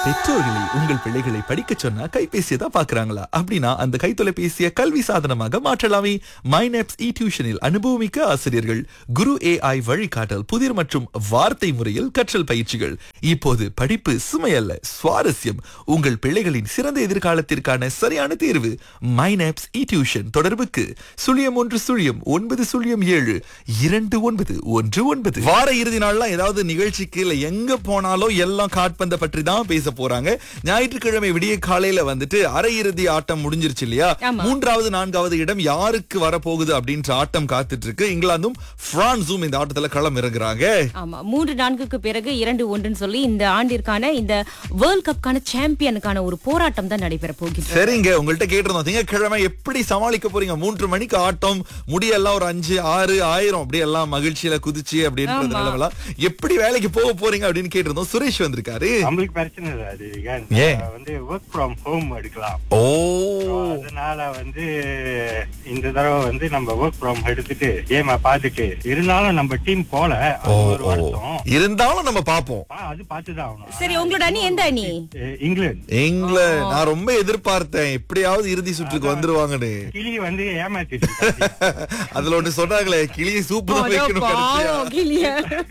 பெற்றோர்களை உங்கள் பிள்ளைகளை படிக்கச் சொன்னா கைபேசியை தான் பாக்குறாங்களா அப்படின்னா அந்த கைத்தொலைபேசியை கல்வி சாதனமாக மாற்றலாமே மைனப்ஸ் இ டியூஷனில் அனுபவமிக்க ஆசிரியர்கள் குரு ஏஐ வழிகாட்டல் புதிர் மற்றும் வார்த்தை முறையில் கற்றல் பயிற்சிகள் இப்போது படிப்பு சுமையல்ல சுவாரஸ்யம் உங்கள் பிள்ளைகளின் சிறந்த எதிர்காலத்திற்கான சரியான தேர்வு மைனப்ஸ் இ டியூஷன் தொடர்புக்கு சுழியம் ஒன்று சுழியம் ஒன்பது சுழியம் ஏழு இரண்டு ஒன்பது ஒன்று ஒன்பது வார இறுதி நாள்லாம் ஏதாவது நிகழ்ச்சிக்கு இல்ல எங்க போனாலும் எல்லாம் காட்பந்த பற்றி தான் பேச போறாங்க ஞாயிற்றுக்கிழமை விடிய காலையில வந்துட்டு அரையிறுதி ஆட்டம் முடிஞ்சிருச்சு இல்லையா ஆமா. மூன்றாவது நான்காவது இடம் யாருக்கு வரப்போகுது அப்படின்ற ஆட்டம் காத்துட்டு இருக்கு இங்கிலாந்தும் பிரான்சும் இந்த ஆட்டத்துல களம் இறங்குறாங்க ஆமா மூன்று நான்குக்கு பிறகு இரண்டு ஒன்றுன்னு சொல்லி இந்த ஆண்டிற்கான இந்த வேர்ல்ட் கப்கான சாம்பியனுக்கான ஒரு போராட்டம் தான் நடைபெற போகிறது சரிங்க உங்கள்ட்ட கேட்டிருந்தோம் திங்கட்கிழமை எப்படி சமாளிக்க போறீங்க மூன்று மணிக்கு ஆட்டம் முடியெல்லாம் ஒரு அஞ்சு ஆறு ஆயிரம் அப்படி எல்லாம் மகிழ்ச்சியில குதிச்சு அப்படின்றது ஆமா. நிலமெல்லாம் எப்படி வேலைக்கு போக போறீங்க அப்படின்னு கேட்டிருந்தோம் சுரேஷ் வந்திருக்காரு நம்மளுக்கு பிரச்சனை இல்லை அது ஏன் ஏன்? நம்ம வந்து ஒர்க் ஃப்ரம் ஹோம் எடுக்கலாம் ஓ அதனால வந்து இந்த தடவை வந்து நம்ம ஒர்க் ஃப்ரம் எடுத்துட்டு கேம பாத்துட்டு இருந்தாலும் நம்ம டீம் போல ஓ அது ஒரு ஓ. வருஷம் இருந்தாலும் நம்ம பாப்போம் ஆ, அது பார்த்துதான் ஆகணும் சரி உங்களோட அணி எந்த அணி எ- இங்கிலாந்து இங்கிலாந்து நான் ரொம்ப எதிர்பார்த்தேன் எப்படியாவது இறுதி சுற்றுக்கு வந்துருவாங்கன்னு கிளி வந்து ஏமாத்திட்டு அதுல ஒண்ணு சொன்னாங்களே கிளியை சூப்பு தான் வைக்கணும் கடைசியா. பாவம் கிளிய.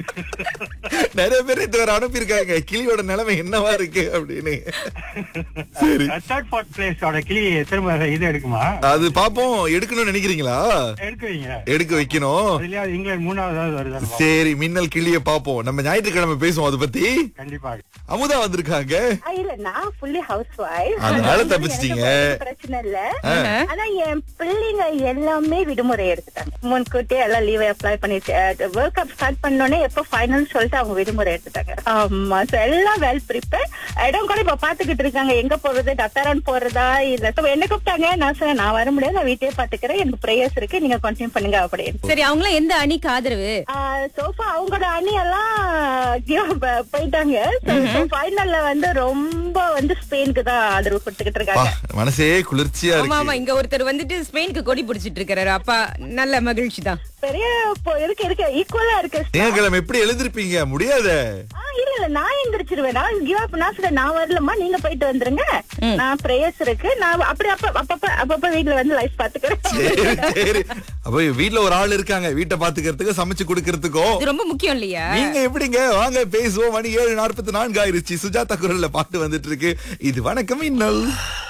நிறைய பேர் இதுவரை அனுப்பியிருக்காங்க கிளியோட நிலைமை என்னவா இருக்கு அப்படின்னு சரி தேர்ட் ஃபோர்த் பிளேஸோட கிளி திரும்ப இது எடுக்குமா அது பாப்போம் எடுக்கணும்னு நினைக்கிறீங்களா எடுக்குவீங்க எடுக்க வைக்கணும் அதுலயாவது இங்கிலாந்து மூணாவது வருதான்னு சரி மின்னல் கிளிய பாப்போம் நம்ம ஞாயிற்றுக்கிழமை பேசுவோம் அதை பத்தி கண்டிப்பாக அமுதா வந்திருக்காங்க ஆ, இல்ல நான் ஃபுல்லி ஹவுஸ் ஒய்ஃப் அதனால தப்பிச்சிட்டீங்க. பிரச்சனை இல்ல ஆனா என் பிள்ளைங்க எல்லாமே விடுமுறை எடுத்துட்டாங்க முன்கூட்டியே எல்லாம் லீவ் அப்ளை பண்ணிட்டு வேர்ல்ட் கப் ஸ்டார்ட் பண்ணோடனே எப்போ ஃபைனல் சொல்லிட்டு அவங்க விடுமுறை எடுத்துட்டாங்க ஆமா so எல்லாம் வெல் ப்ரிப்பேர் இடம் கூட இப்ப பாத்துக்கிட்டு இருக்காங்க எங்க போறது டத்தாரான் போறதா இல்ல So என்ன கூப்பிட்டாங்க நான் சொன்னேன் நான் வர முடியாது நான் வீட்டையே பாத்துக்கிறேன் எனக்கு ப்ரேயர்ஸ் இருக்கு நீங்க கண்டினியூ பண்ணுங்க அப்படின்னு சரி அவங்களாம் எந்த அணிக்கு ஆதரவு சோஃபா அவங்களோட அணி எல்லாம் give up போயிட்டாங்க ஃபைனல்ல வந்து ரொம்ப வந்து ஸ்பெயினுக்கு தான் ஆதரவு கொடுத்துக்கிட்டு பா, இருக்காங்க மனசே குளிர்ச்சியா ஆமா ஆமா இருக்கு இங்க ஒருத்தர் வந்துட்டு ஸ்பெயினுக்கு கொடி பிடிச்சிட்டு இருக்காரு அப்பா நல்ல மகிழ்ச்சி தான் பெரிய இப்போ இருக்கு இருக்கு ஈக்குவலா இருக்கு திங்கட்கிழமை எப்படி எழுந்திருப்பீங்க முடியாத ஆ, இல்ல இல்ல நான் எந்திரிச்சிருவேன் நான் கிவ் அப் நான் சொல்றேன் நான் வரலமா நீங்க போயிட்டு வந்துருங்க நான் பிரேயர்ஸ் இருக்கு நான் அப்படி அப்ப அப்பப்ப அப்பப்ப வீட்ல வந்து லைஃப் பாத்துக்கிறேன் சரி சரி அப்ப வீட்ல ஒரு ஆள் இருக்காங்க வீட்டை பாத்துக்கிறதுக்கு சமைச்சு கொடுக்கறதுக்கும் இது ரொம்ப முக்கியம் இல்லையா நீங்க எப்படிங்க வாங்க பேசுவோம் மணி ஏழு நாற்பத்தி நான்கு ஆயிருச்சு சுஜாதா குரல்ல பாட்டு வந்துட்டு இருக்கு இது வணக்கம் இன்னல்